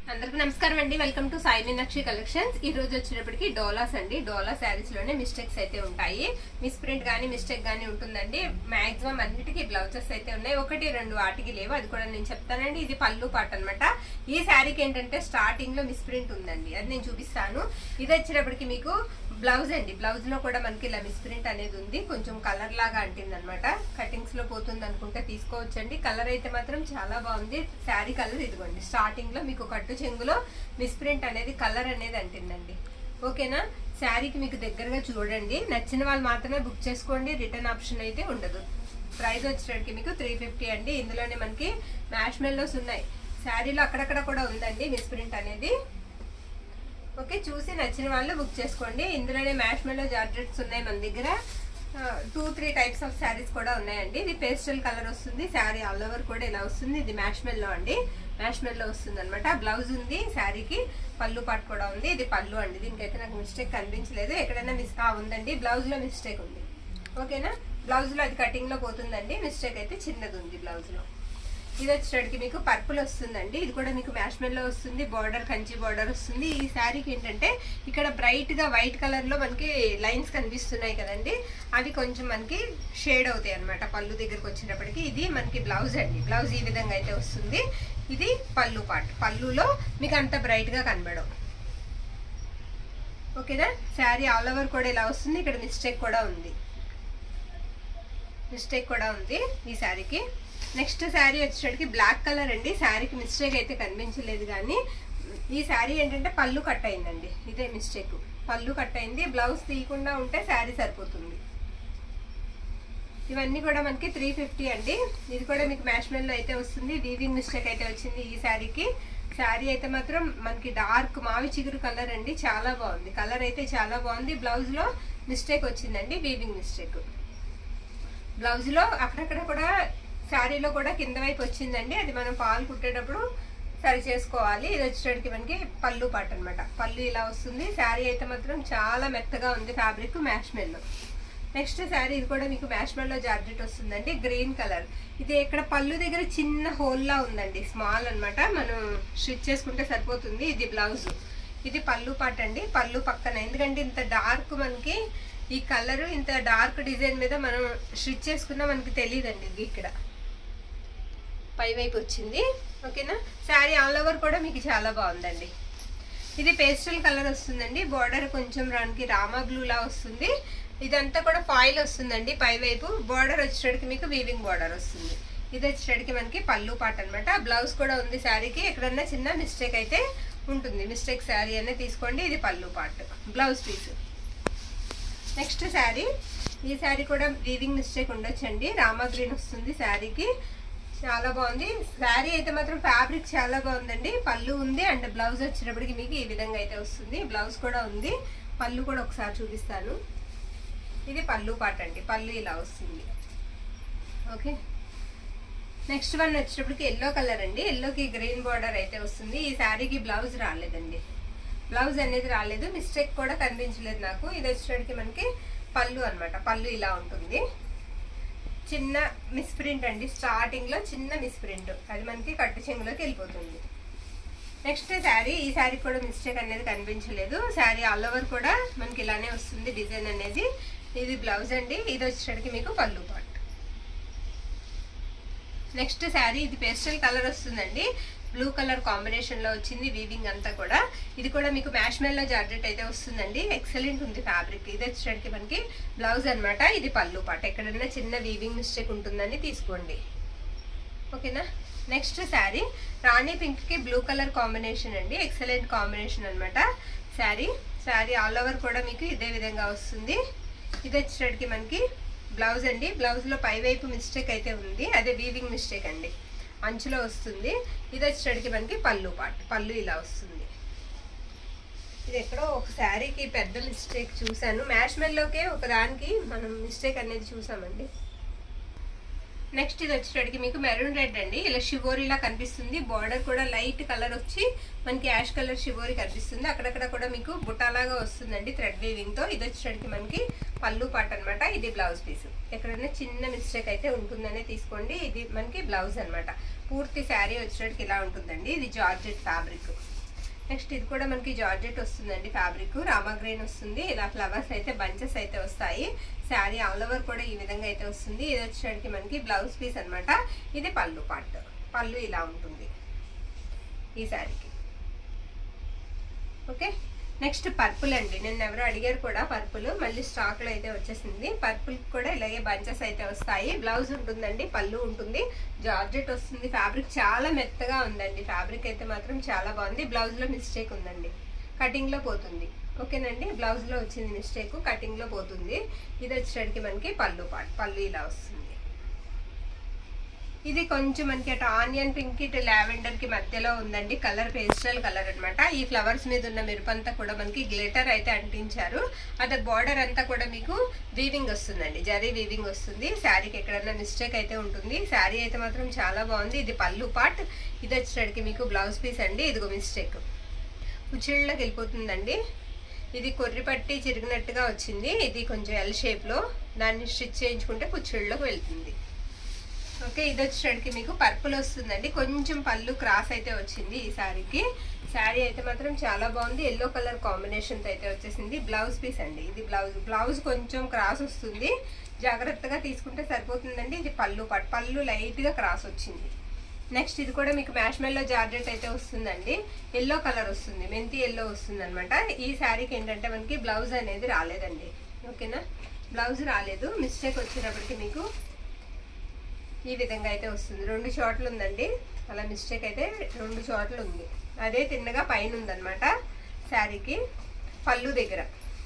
అందరికి నమస్కారం అండి welcome to Sai Meenakshi collections ఈ రోజు వచ్చేటప్పటికి డోలాస్ అండి డోలా శారీస్ లోనే మిస్టేక్స్ అయితే ఉంటాయి మిస్ ప్రింట్ గానీ మిస్టేక్ గానీ ఉంటుందండి మాక్సిమం అన్నిటికీ బ్లౌజెస్ అయితే ఉన్నాయి ఒకటి రెండు వాటికి లేవు అది కూడా నేను చెప్తానండి ఇది పళ్ళు పాట అన్నమాట ఈ శారీకి ఏంటంటే స్టార్టింగ్ లో మిస్ ప్రింట్ ఉందండి అది నేను చూపిస్తాను ఇది వచ్చేటప్పటికి మీకు బ్లౌజ్ అండి బ్లౌజ్ లో కూడా మనకి ఇలా మిస్ ప్రింట్ అనేది ఉంది కొంచెం కలర్ లాగా అంటింది అనమాట కటింగ్స్ లో పోతుంది అనుకుంటే తీసుకోవచ్చండి కలర్ అయితే మాత్రం చాలా బాగుంది శారీ కలర్ ఇదిగోండి స్టార్టింగ్ లో మీకు కట్టు చెంగులో మిస్ ప్రింట్ అనేది కలర్ అనేది అంటిందండి ఓకేనా శారీకి మీకు దగ్గరగా చూడండి నచ్చిన వాళ్ళు మాత్రమే బుక్ చేసుకోండి రిటర్న్ ఆప్షన్ అయితే ఉండదు ప్రైస్ వచ్చేటప్పటికి మీకు త్రీ ఫిఫ్టీ అండి ఇందులోనే మనకి మ్యాష్ మెల్లోస్ ఉన్నాయి శారీలో అక్కడక్కడ కూడా ఉందండి మిస్ ప్రింట్ అనేది ఓకే చూసి నచ్చిన వాళ్ళు బుక్ చేసుకోండి ఇందులోనే మ్యాష్ మెల్లో జార్జెట్స్ ఉన్నాయి మన దగ్గర two three types of saris కూడా ఉన్నాయండి ఇది పేస్టల్ కలర్ వస్తుంది శారీ ఆల్ ఓవర్ కూడా ఇలా వస్తుంది ఇది మ్యాష్ మెల్లో అండి మ్యాష్ మెల్లో వస్తుంది అనమాట బ్లౌజ్ ఉంది శారీకి పళ్ళు పాటు కూడా ఉంది ఇది పళ్ళు అండి దీనికైతే నాకు మిస్టేక్ కనిపించలేదు ఎక్కడైనా మిస్ ఉందండి బ్లౌజ్ లో మిస్టేక్ ఉంది ఓకేనా బ్లౌజ్ లో అది కటింగ్ లో పోతుందండి మిస్టేక్ అయితే చిన్నది ఉంది బ్లౌజ్ లో ఇది వచ్చేటికి మీకు పర్పుల్ వస్తుందండి ఇది కూడా మీకు మ్యాష్మెల్లో వస్తుంది బార్డర్ కంచి బార్డర్ వస్తుంది ఈ శారీకి ఏంటంటే ఇక్కడ బ్రైట్ గా వైట్ కలర్ లో మనకి లైన్స్ కనిపిస్తున్నాయి కదండి అవి కొంచెం మనకి షేడ్ అవుతాయి అనమాట పళ్ళు దగ్గరకు వచ్చేటప్పటికి ఇది మనకి బ్లౌజ్ అండి బ్లౌజ్ ఈ విధంగా అయితే వస్తుంది ఇది పళ్ళు పార్ట్ పళ్ళులో మీకు అంత బ్రైట్ గా కనబడవు ఓకేనా శారీ ఆల్ ఓవర్ కూడా ఇలా వస్తుంది ఇక్కడ మిస్టేక్ కూడా ఉంది మిస్టేక్ కూడా ఉంది ఈ శారీకి నెక్స్ట్ శారీ వచ్చేటికి బ్లాక్ కలర్ అండి శారీకి మిస్టేక్ అయితే కనిపించలేదు కానీ ఈ శారీ ఏంటంటే పళ్ళు కట్ అయిందండి ఇదే మిస్టేక్ పళ్ళు కట్ అయింది బ్లౌజ్ తీయకుండా ఉంటే శారీ సరిపోతుంది ఇవన్నీ కూడా మనకి త్రీ ఫిఫ్టీ అండి ఇది కూడా మీకు మ్యాష్మెల్లో అయితే వస్తుంది వీవింగ్ మిస్టేక్ అయితే వచ్చింది ఈ శారీకి శారీ అయితే మాత్రం మనకి డార్క్ మావి చిగురు కలర్ అండి చాలా బాగుంది కలర్ అయితే చాలా బాగుంది బ్లౌజ్లో మిస్టేక్ వచ్చిందండి వీవింగ్ మిస్టేక్ బ్లౌజ్లో అక్కడక్కడ కూడా శారీలో కూడా కింద వైపు వచ్చిందండి అది మనం పాలు కుట్టేటప్పుడు సరి చేసుకోవాలి ఇది వచ్చేటికి మనకి పళ్ళు పాట అనమాట పళ్ళు ఇలా వస్తుంది శారీ అయితే మాత్రం చాలా మెత్తగా ఉంది ఫ్యాబ్రిక్ మ్యాష్మెల్లో నెక్స్ట్ శారీ ఇది కూడా మీకు మ్యాష్మెల్లో జార్జెట్ వస్తుందండి గ్రీన్ కలర్ ఇది ఇక్కడ పళ్ళు దగ్గర చిన్న హోల్లా ఉందండి స్మాల్ అనమాట మనం స్టిచ్ చేసుకుంటే సరిపోతుంది ఇది బ్లౌజ్ ఇది పళ్ళు పాట అండి పళ్ళు పక్కన ఎందుకంటే ఇంత డార్క్ మనకి ఈ కలర్ ఇంత డార్క్ డిజైన్ మీద మనం స్టిచ్ చేసుకున్నా మనకి తెలియదండి ఇది ఇక్కడ పై వైపు వచ్చింది ఓకేనా శారీ ఆల్ ఓవర్ కూడా మీకు చాలా బాగుందండి ఇది పేస్టల్ కలర్ వస్తుందండి బార్డర్ కొంచెం రానికి రామా బ్లూలా వస్తుంది ఇదంతా కూడా ఫాయిల్ వస్తుందండి పై వైపు బార్డర్ వచ్చేటికి మీకు వీవింగ్ బార్డర్ వస్తుంది ఇది వచ్చేటికి మనకి పళ్ళు పాట అనమాట బ్లౌజ్ కూడా ఉంది శారీకి ఎక్కడన్నా చిన్న మిస్టేక్ అయితే ఉంటుంది మిస్టేక్ శారీ అనేది తీసుకోండి ఇది పళ్ళు part blouse piece next sari ఈ శారీ కూడా వీవింగ్ మిస్టేక్ ఉండొచ్చండి రామా గ్రీన్ వస్తుంది శారీకి చాలా బాగుంది శారీ అయితే మాత్రం ఫ్యాబ్రిక్ చాలా బాగుందండి పళ్ళు ఉంది అండ్ బ్లౌజ్ వచ్చేటప్పటికి మీకు ఈ విధంగా అయితే వస్తుంది బ్లౌజ్ కూడా ఉంది పళ్ళు కూడా ఒకసారి చూపిస్తాను ఇది పళ్ళు పాట అండి పళ్ళు ఇలా వస్తుంది ఓకే నెక్స్ట్ వన్ వచ్చేటప్పటికి ఎల్లో కలర్ అండి ఎల్లోకి గ్రీన్ బార్డర్ అయితే వస్తుంది ఈ శారీకి బ్లౌజ్ రాలేదండి బ్లౌజ్ అనేది రాలేదు మిస్టేక్ కూడా కనిపించలేదు నాకు ఇది వచ్చేటప్పటికి మనకి పళ్ళు అనమాట పళ్ళు ఇలా ఉంటుంది చిన్న మిస్ప్రింట్ అండి స్టార్టింగ్ లో చిన్న మిస్ప్రింట్ అది మనకి కట్టు చెంగులోకి వెళ్ళిపోతుంది నెక్స్ట్ శారీ ఈ శారీ కూడా మిస్టేక్ అనేది కనిపించలేదు శారీ ఆల్ ఓవర్ కూడా మనకి ఇలానే వస్తుంది డిజైన్ అనేది ఇది బ్లౌజ్ అండి ఇది వచ్చేసరికి మీకు పళ్ళు పాట్ నెక్స్ట్ శారీ ఇది పేస్టల్ కలర్ వస్తుందండి బ్లూ కలర్ కాంబినేషన్ లో వచ్చింది వీవింగ్ అంతా కూడా ఇది కూడా మీకు మ్యాష్మెల్లో జార్జెట్ అయితే వస్తుందండి ఎక్సలెంట్ ఉంది ఫ్యాబ్రిక్ ఇది వచ్చేసరికి మనకి బ్లౌజ్ అనమాట ఇది పళ్ళు పాట ఎక్కడన్నా చిన్న వీవింగ్ మిస్టేక్ ఉంటుందని తీసుకోండి ఓకేనా నెక్స్ట్ శారీ రాణి పింక్ కి బ్లూ కలర్ కాంబినేషన్ అండి ఎక్సలెంట్ కాంబినేషన్ అనమాట శారీ శారీ ఆల్ ఓవర్ కూడా మీకు ఇదే విధంగా వస్తుంది ఇది వచ్చేసరికి మనకి బ్లౌజ్ అండి బ్లౌజ్లో పై వైపు మిస్టేక్ అయితే ఉంది అదే వీవింగ్ మిస్టేక్ అండి అంచులో వస్తుంది ఇది వచ్చేటికి మనకి పళ్ళు పాట్ పళ్ళు ఇలా వస్తుంది ఇది ఎక్కడో ఒక శారీకి పెద్ద మిస్టేక్ చూసాను మ్యాష్మెల్లోకే ఒక దానికి మనం మిస్టేక్ అనేది చూసామండి నెక్స్ట్ ఇది వచ్చేటికి మీకు మెరూన్ రెడ్ అండి ఇలా షివోరీలా కనిపిస్తుంది బార్డర్ కూడా లైట్ కలర్ వచ్చి మనకి యాష్ కలర్ షివోరీ కనిపిస్తుంది అక్కడక్కడ కూడా మీకు బుటాలాగా వస్తుందండి థ్రెడ్ వీవింగ్ తో ఇది వచ్చేటికి మనకి పళ్ళు పాట అనమాట ఇది బ్లౌజ్ పీస్ ఎక్కడైనా చిన్న మిస్టేక్ అయితే ఉంటుందనే తీసుకోండి ఇది మనకి బ్లౌజ్ అనమాట పూర్తి శారీ వచ్చేటికి ఇలా ఉంటుందండి ఇది జార్జెట్ ఫ్యాబ్రిక్ నెక్స్ట్ ఇది కూడా మనకి జార్జెట్ వస్తుందండి ఫ్యాబ్రిక్ రామాగ్రైన్ వస్తుంది ఇలా ఫ్లవర్స్ అయితే బంచెస్ అయితే వస్తాయి శారీ ఆల్ ఓవర్ కూడా ఈ విధంగా అయితే వస్తుంది ఇది వచ్చేసరికి మనకి బ్లౌజ్ పీస్ అన్నమాట ఇది పళ్ళు పార్ట్ పళ్ళు ఇలా ఉంటుంది ఈ శారీకి ఓకే నెక్స్ట్ పర్పుల్ అండి నిన్న ఎవరో అడిగారు కూడా పర్పుల్ మళ్ళీ స్టాక్ లో అయితే వచ్చేసింది పర్పుల్ కూడా ఇలాగే బంచెస్ అయితే వస్తాయి బ్లౌజ్ ఉంటుందండి పళ్ళు ఉంటుంది జార్జెట్ వస్తుంది ఫ్యాబ్రిక్ చాలా మెత్తగా ఉందండి ఫ్యాబ్రిక్ అయితే మాత్రం చాలా బాగుంది బ్లౌజ్ లో మిస్టేక్ ఉందండి కటింగ్ లో పోతుంది ఓకేనండి బ్లౌజ్ లో వచ్చింది మిస్టేక్ కటింగ్ లో పోతుంది ఇది వచ్చేసరికి మనకి పళ్ళు పాట్ పళ్ళు ఇలా వస్తుంది ఇది కొంచెం మనకి అటు ఆనియన్ పింక్ ఇటు లావెండర్ కి మధ్యలో ఉందండి కలర్ పేస్టల్ కలర్ అన్నమాట ఈ ఫ్లవర్స్ మీద ఉన్న మెరుపంతా కూడా మనకి గ్లిటర్ అయితే అంటించారు అదే బార్డర్ అంతా కూడా మీకు వీవింగ్ వస్తుందండి జరీ వీవింగ్ వస్తుంది శారీకి ఎక్కడన్నా మిస్టేక్ అయితే ఉంటుంది శారీ అయితే మాత్రం చాలా బాగుంది ఇది పళ్ళు పార్ట్ ఇది వచ్చేసరికి మీకు బ్లౌజ్ పీస్ అండి ఇదిగో మిస్టేక్ కుచ్చిళ్ళకి వెళ్ళిపోతుందండి ఇది కొర్రి పట్టి చిరిగినట్టుగా వచ్చింది ఇది కొంచెం ఎల్ షేప్లో దాన్ని స్టిచ్ చేయించుకుంటే కుచ్చిళ్ళలోకి వెళ్తుంది ఓకే ఇది వచ్చేసరికి మీకు పర్పుల్ వస్తుందండి కొంచెం పళ్ళు క్రాస్ అయితే వచ్చింది ఈ శారీకి శారీ అయితే మాత్రం చాలా బాగుంది ఎల్లో కలర్ కాంబినేషన్ అయితే వచ్చేసింది బ్లౌజ్ పీస్ అండి ఇది బ్లౌజ్ బ్లౌజ్ కొంచెం క్రాస్ వస్తుంది జాగ్రత్తగా తీసుకుంటే సరిపోతుందండి ఇది పళ్ళు పట్ పళ్ళు లైట్గా క్రాస్ వచ్చింది నెక్స్ట్ ఇది కూడా మీకు మ్యాష్ మెల్లో జార్జెట్ అయితే వస్తుందండి ఎల్లో కలర్ వస్తుంది మెంతి ఎల్లో వస్తుంది అనమాట ఈ శారీకి ఏంటంటే మనకి బ్లౌజ్ అనేది రాలేదండి ఓకేనా బ్లౌజ్ రాలేదు మిస్టేక్ వచ్చేటప్పటికి మీకు ఈ విధంగా అయితే వస్తుంది రెండు చోట్ల ఉందండి అలా మిస్టేక్ అయితే రెండు చోట్ల ఉంది అదే తిన్నగా పైన ఉందన్నమాట శారీకి పళ్ళు దగ్గర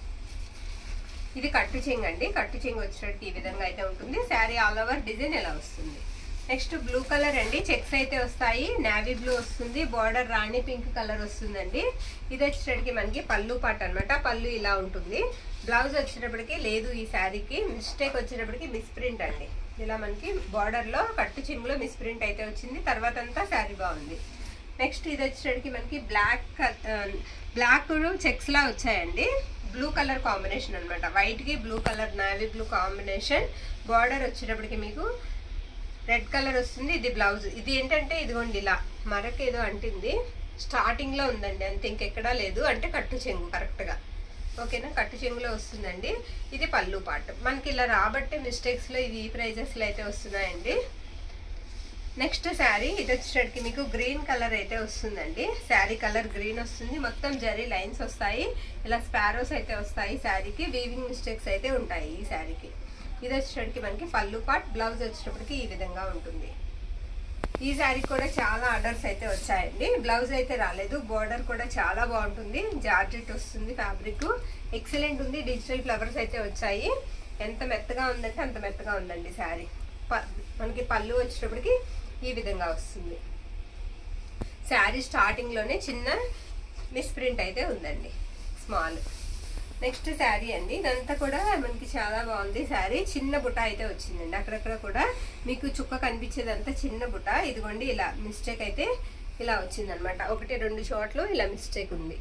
ఇది కట్టు చెంగు అండి కట్టు చెంగు వచ్చేటట్టు ఈ విధంగా అయితే ఉంటుంది శారీ ఆల్ ఓవర్ డిజైన్ ఎలా వస్తుంది నెక్స్ట్ బ్లూ కలర్ అండి చెక్స్ అయితే వస్తాయి నావీ బ్లూ వస్తుంది బార్డర్ రాణి పింక్ కలర్ వస్తుందండి ఇది వచ్చేటప్పటికి మనకి పళ్ళు పాట అనమాట పళ్ళు ఇలా ఉంటుంది బ్లౌజ్ వచ్చేటప్పటికి లేదు ఈ శారీకి మిస్టేక్ వచ్చేటప్పటికి మిస్ప్రింట్ అండి ఇలా మనకి బార్డర్ లో కట్టు చెంగులో మిస్ప్రింట్ అయితే వచ్చింది తర్వాత అంతా శారీ బాగుంది నెక్స్ట్ ఇది వచ్చేటప్పటికి మనకి బ్లాక్ బ్లాక్ చెక్స్ లా వచ్చాయండి బ్లూ కలర్ కాంబినేషన్ అనమాట వైట్ కి blue colour navy blue combination border వచ్చేటప్పటికి మీకు రెడ్ కలర్ వస్తుంది ఇది బ్లౌజ్ ఇది ఏంటంటే ఇదిగోండి ఇలా మరక ఏదో అంటింది స్టార్టింగ్ లో ఉందండి అంతే ఇంకెక్కడా లేదు అంటే కట్టు చెంగు కరెక్ట్ గా ఓకేనా కట్టు చెంగులో వస్తుందండి ఇది పళ్ళు పాట మనకి ఇలా రాబట్టే మిస్టేక్స్ లో ఇది ఈ ప్రైజెస్ లో అయితే వస్తున్నాయండి నెక్స్ట్ శారీ ఇది వచ్చేసరికి మీకు గ్రీన్ కలర్ అయితే వస్తుందండి శారీ కలర్ గ్రీన్ వస్తుంది మొత్తం జరీ లైన్స్ వస్తాయి ఇలా స్పారోస్ అయితే వస్తాయి శారీకి వీవింగ్ మిస్టేక్స్ అయితే ఉంటాయి ఈ శారీకి ఇది వచ్చేసరికి మనకి పళ్ళు పాట్ బ్లౌజ్ వచ్చేటప్పటికి ఈ విధంగా ఉంటుంది ఈ శారీ కూడా చాలా ఆర్డర్స్ అయితే వచ్చాయండి బ్లౌజ్ అయితే రాలేదు బోర్డర్ కూడా చాలా బాగుంటుంది జార్జెట్ వస్తుంది ఫ్యాబ్రిక్ ఎక్సలెంట్ ఉంది డిజిటల్ ఫ్లవర్స్ అయితే వచ్చాయి ఎంత మెత్తగా ఉందంటే అంత మెత్తగా ఉందండి శారీ మనకి పళ్ళు వచ్చేటప్పటికి ఈ విధంగా వస్తుంది శారీ స్టార్టింగ్ లోనే చిన్న మిస్ప్రింట్ అయితే ఉందండి స్మాల్ నెక్స్ట్ శారీ అండి ఇదంతా కూడా మనకి చాలా బాగుంది శారీ చిన్న బుట్ట అయితే వచ్చిందండి అక్కడక్కడ కూడా మీకు చుక్క కనిపించేదంతా చిన్న బుట్ట ఇదిగోండి ఇలా మిస్టేక్ అయితే ఇలా వచ్చిందనమాట ఒకటి రెండు చోట్ల ఇలా మిస్టేక్ ఉంది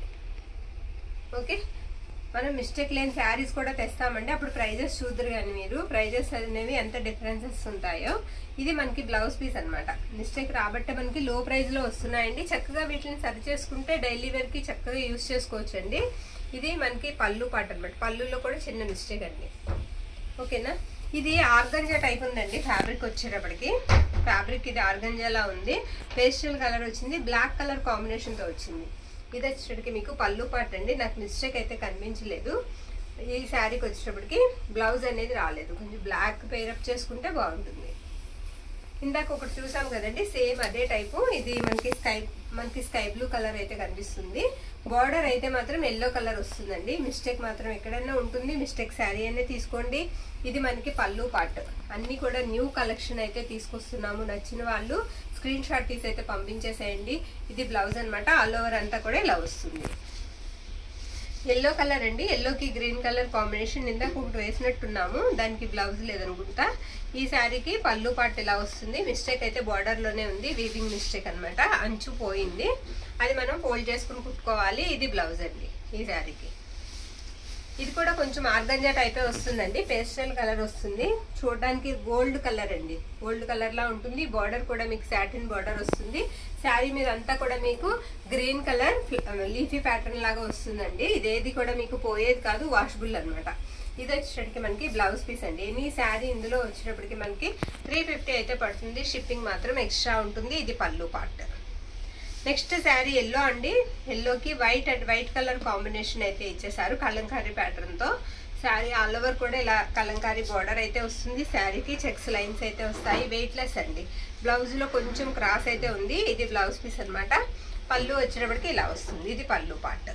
ఓకే మనం మిస్టేక్ లేని శారీస్ కూడా తెస్తామండి అప్పుడు ప్రైజెస్ చూద్దరు కానీ మీరు ప్రైజెస్ అనేవి ఎంత డిఫరెన్సెస్ ఉంటాయో ఇది మనకి బ్లౌజ్ పీస్ అనమాట మిస్టేక్ రాబట్టే మనకి లో ప్రైస్ లో వస్తున్నాయండి చక్కగా వీటిని సరి చేసుకుంటే డైలీ వేర్ కి చక్కగా యూస్ చేసుకోవచ్చండి ఇది మనకి పళ్ళు పాట అనమాట పళ్ళులో కూడా చిన్న మిస్టేక్ అండి ఓకేనా ఇది ఆర్గంజా టైప్ ఉందండి ఫ్యాబ్రిక్ వచ్చేటప్పటికి ఫ్యాబ్రిక్ ఇది ఆర్గంజాలా ఉంది పేస్టల్ కలర్ వచ్చింది బ్లాక్ కలర్ కాంబినేషన్తో వచ్చింది ఇది వచ్చేటప్పటికి మీకు పళ్ళు పాట అండి నాకు మిస్టేక్ అయితే కనిపించలేదు ఈ శారీకి వచ్చేటప్పటికి బ్లౌజ్ అనేది రాలేదు కొంచెం బ్లాక్ పేరప్ చేసుకుంటే బాగుంటుంది ఇందాక ఒకటి చూసాం కదండి సేమ్ అదే టైపు ఇది మనకి స్కై మనకి స్కై బ్లూ కలర్ అయితే కనిపిస్తుంది బార్డర్ అయితే మాత్రం ఎల్లో కలర్ వస్తుందండి మిస్టేక్ మాత్రం ఎక్కడైనా ఉంటుంది మిస్టేక్ శారీ అనే తీసుకోండి ఇది మనకి పళ్ళు పార్ట్ అన్ని కూడా న్యూ కలెక్షన్ అయితే తీసుకొస్తున్నాము నచ్చిన వాళ్ళు స్క్రీన్ షాట్ తీసి అయితే పంపించేసేయండి ఇది బ్లౌజ్ అనమాట ఆల్ ఓవర్ అంతా కూడా ఇలా వస్తుంది ఎల్లో కలర్ అండి ఎల్లోకి గ్రీన్ కలర్ కాంబినేషన్ ఇందాక ఒకటి వేసినట్టున్నాము దానికి బ్లౌజ్ లేదనుకుంటా ఈ శారీకి పళ్ళు పాటు ఇలా వస్తుంది మిస్టేక్ అయితే బార్డర్ లోనే ఉంది వీవింగ్ మిస్టేక్ అనమాట అంచు పోయింది అది మనం ఫోల్డ్ చేసుకుని కుట్టుకోవాలి ఇది బ్లౌజ్ అండి ఈ శారీకి ఇది కూడా కొంచెం ఆర్గంజా టైపే వస్తుందండి పేస్టల్ కలర్ వస్తుంది చూడడానికి గోల్డ్ కలర్ అండి గోల్డ్ కలర్ లా ఉంటుంది బార్డర్ కూడా మీకు సాటిన్ బార్డర్ వస్తుంది శారీ మీద అంతా కూడా మీకు గ్రీన్ కలర్ లీఫీ ప్యాటర్న్ లాగా వస్తుందండి ఇదేది కూడా మీకు పోయేది కాదు వాషబుల్ అన్నమాట ఇది వచ్చేటప్పటికి మనకి బ్లౌజ్ పీస్ అండి ఎనీ శారీ ఇందులో వచ్చేటప్పటికి మనకి త్రీ ఫిఫ్టీ అయితే పడుతుంది షిప్పింగ్ మాత్రం ఎక్స్ట్రా ఉంటుంది ఇది పళ్ళు పార్ట్ నెక్స్ట్ శారీ ఎల్లో అండి ఎల్లోకి white and white colour combination అయితే ఇచ్చేసారు కలంకారీ ప్యాటర్న్ తో శారీ ఆల్ ఓవర్ కూడా ఇలా కలంకారీ బార్డర్ అయితే వస్తుంది శారీకి చెక్స్ లైన్స్ అయితే వస్తాయి వెయిట్ లెస్ అండి బ్లౌజ్ లో కొంచెం క్రాస్ అయితే ఉంది ఇది బ్లౌజ్ పీస్ అన్నమాట పళ్ళు వచ్చేటప్పటికి ఇలా వస్తుంది ఇది పళ్ళు పార్ట్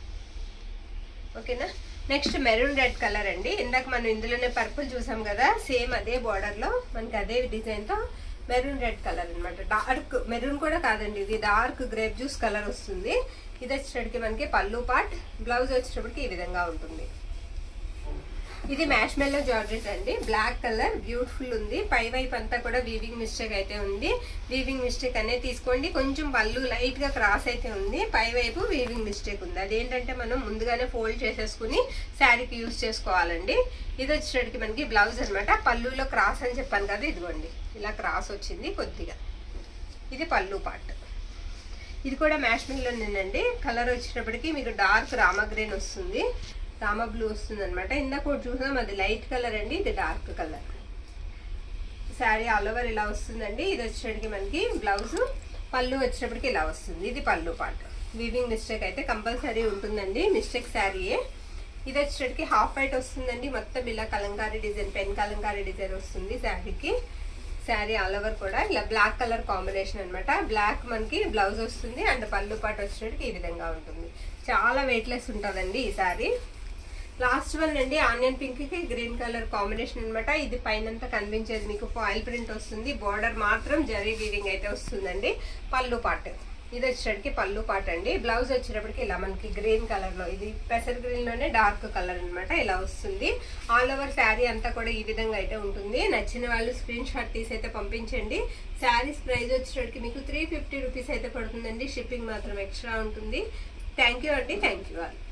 ఓకేనా నెక్స్ట్ మెరూన్ రెడ్ కలర్ అండి ఇందాక మనం ఇందులోనే పర్పుల్ చూసాం కదా సేమ్ అదే బార్డర్ లో మనకి అదే డిజైన్ తో మెరూన్ రెడ్ కలర్ అన్నమాట డార్క్ మెరూన్ కూడా కాదండి ఇది డార్క్ గ్రేప్ జ్యూస్ కలర్ వస్తుంది ఇది వచ్చేటప్పటికి మనకి పళ్ళు పార్ట్ బ్లౌజ్ వచ్చేటప్పటికి ఈ విధంగా ఉంటుంది ఇది మ్యాష్ మెల్లో జార్జెట్ అండి బ్లాక్ కలర్ బ్యూటిఫుల్ ఉంది పై వైపు అంతా కూడా వీవింగ్ మిస్టేక్ అయితే ఉంది వీవింగ్ మిస్టేక్ అనేది తీసుకోండి కొంచెం పళ్ళు లైట్ గా క్రాస్ అయితే ఉంది పై వైపు వీవింగ్ మిస్టేక్ ఉంది అదేంటంటే మనం ముందుగానే ఫోల్డ్ చేసేసుకుని శారీకి యూజ్ చేసుకోవాలండి ఇది వచ్చేటప్పటికి మనకి బ్లౌజ్ అనమాట పళ్ళులో క్రాస్ అని చెప్పాను కదా ఇదిగోండి ఇలా క్రాస్ వచ్చింది కొద్దిగా ఇది పళ్ళు పార్ట్ ఇది కూడా మ్యాష్ మిల్లోనేనండి కలర్ వచ్చేటప్పటికి మీకు డార్క్ రామా గ్రీన్ వస్తుంది రామా బ్లూ వస్తుంది అనమాట ఇందాక ఒకటి చూసాం అది లైట్ కలర్ అండి ఇది dark colour sari all over ఇలా వస్తుందండి ఇది వచ్చేటప్పటికి మనకి బ్లౌజ్ పళ్ళు వచ్చేటప్పటికి ఇలా వస్తుంది ఇది పళ్ళు పార్ట్ వీవింగ్ మిస్టేక్ అయితే కంపల్సరీ ఉంటుందండి మిస్టేక్ శారీయే ఇది వచ్చేటప్పటికి హాఫ్ వైట్ వస్తుందండి మొత్తం ఇలా kalamkari design pen kalamkari design వస్తుంది శారీకి శారీ ఆల్ ఓవర్ కూడా ఇలా బ్లాక్ కలర్ కాంబినేషన్ అన్నమాట బ్లాక్ మనకి బ్లౌజ్ వస్తుంది అండ్ పళ్ళు పాటు వచ్చేటప్పటికి ఈ విధంగా ఉంటుంది చాలా వెయిట్లెస్ ఉంటుందండి ఈ శారీ లాస్ట్ వన్ అండి ఆనియన్ పింక్ కి గ్రీన్ కలర్ కాంబినేషన్ అన్నమాట ఇది పైనంతా కనిపించేది మీకు ఫాయిల్ ప్రింట్ వస్తుంది బార్డర్ మాత్రం జరీ వీవింగ్ అయితే వస్తుందండి పళ్ళు పాట్ ఇది వచ్చేటప్పటికి పళ్ళు పాట్ అండి బ్లౌజ్ వచ్చేటప్పటికి ఇలా మనకి గ్రీన్ కలర్ లో ఇది పెసర్ గ్రీన్ లోనే డార్క్ కలర్ అన్నమాట ఇలా వస్తుంది ఆల్ ఓవర్ శారీ అంతా కూడా ఈ విధంగా అయితే ఉంటుంది నచ్చిన వాళ్ళు స్క్రీన్ షాట్ తీసి అయితే పంపించండి శారీస్ ప్రైస్ వచ్చేటప్పటికి మీకు త్రీ ఫిఫ్టీ రూపీస్ అయితే పడుతుందండి షిప్పింగ్ మాత్రం ఎక్స్ట్రా ఉంటుంది థ్యాంక్ యూ అండి థ్యాంక్ యూ ఆల్